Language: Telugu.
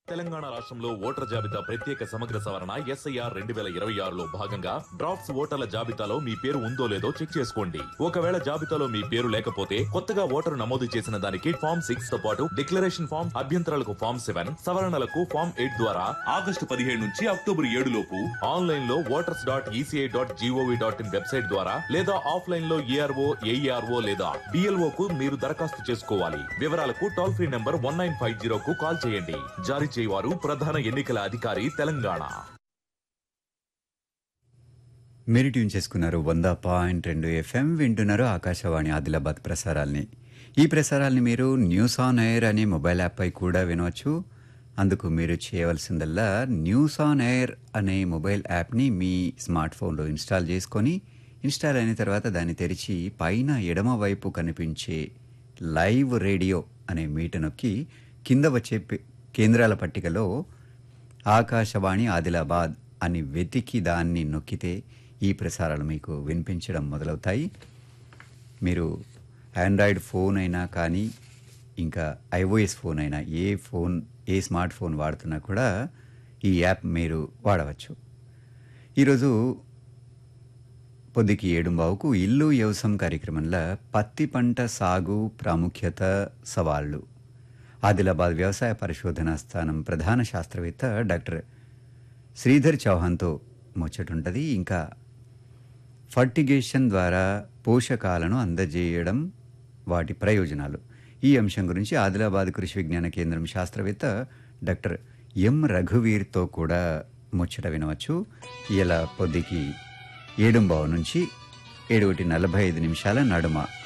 తెలంగాణ రాష్ట్రంలో ఓటర్ జాబితా ప్రత్యేక సమగ్ర సవరణ ఎస్ఐఆర్ రెండు వేల ఇరవై ఆరులో భాగంగా డ్రాఫ్ట్స్ ఓటర్ల జాబితాలో మీ పేరు ఉందో లేదో చెక్ చేసుకోండి ఒకవేళ జాబితాలో మీ పేరు లేకపోతే కొత్తగా ఓటరు నమోదు చేసిన దానికి ఫామ్ సిక్స్ తో పాటు డిక్లరేషన్ ఫామ్ అభ్యంతరాలకు ఫామ్ సెవెన్ సవరణలకు ఫామ్ ఎయిట్ ద్వారా ఆగస్టు పదిహేడు నుంచి అక్టోబర్ ఏడు లోపు ఆన్లైన్ లో voters dot ECI dot gov dot in website ద్వారా లేదా ఆఫ్లైన్ లో ఏఆర్ఓ ఏఈఆర్ఓ లేదా బిఎల్ఓ కు మీరు దరఖాస్తు చేసుకోవాలి వివరాలకు toll free number one nine five zero కు కాల్ చేయండి జారీ చేయవారు ప్రధాన ఎన్నికల అధికారి తెలంగాణ మీరు ట్యూన్ చేసుకున్నారు వంద పాయింట్ రెండు ఎఫ్ఎం వింటున్నారు ఆకాశవాణి ఆదిలాబాద్ ప్రసారాల్ని ఈ ప్రసారాల్ని మీరు న్యూస్ ఆన్ ఎయిర్ అనే మొబైల్ యాప్పై కూడా వినవచ్చు అందుకు మీరు చేయవలసిందల్లా న్యూస్ ఆన్ ఎయిర్ అనే మొబైల్ యాప్ని మీ స్మార్ట్ ఫోన్లో ఇన్స్టాల్ చేసుకొని ఇన్స్టాల్ అయిన తర్వాత దాన్ని తెరిచి పైన ఎడమ వైపు కనిపించే లైవ్ రేడియో అనే మీట నొక్కి కింద వచ్చే పె- కేంద్రాల పట్టికలో ఆకాశవాణి ఆదిలాబాద్ అని వెతికి దాన్ని నొక్కితే ఈ ప్రసారాలు మీకు వినిపించడం మొదలవుతాయి మీరు ఆండ్రాయిడ్ ఫోన్ అయినా కానీ ఇంకా ఐఓఎస్ ఫోన్ అయినా ఏ ఫోన్ ఏ స్మార్ట్ ఫోన్ వాడుతున్నా కూడా ఈ యాప్ మీరు వాడవచ్చు ఈరోజు పొద్దుకి ఏడుంబావుకు ఇల్లు వ్యవసాయం కార్యక్రమంలో పత్తి పంట సాగు ప్రాముఖ్యత సవాళ్లు ఆదిలాబాద్ వ్యవసాయ పరిశోధనా స్థానం ప్రధాన శాస్త్రవేత్త డాక్టర్ శ్రీధర్ చౌహాన్తో ముచ్చటుంటది ఇంకా ఫర్టిగేషన్ ద్వారా పోషకాలను అందజేయడం వాటి ప్రయోజనాలు ఈ అంశం గురించి ఆదిలాబాద్ కృషి విజ్ఞాన కేంద్రం శాస్త్రవేత్త డాక్టర్ ఎం రఘువీర్తో కూడా ముచ్చట వినవచ్చు ఇలా పొద్దుకి ఏడుంబావు నుంచి ఏడు ఒకటి నలభై ఐదు నిమిషాల నడుమ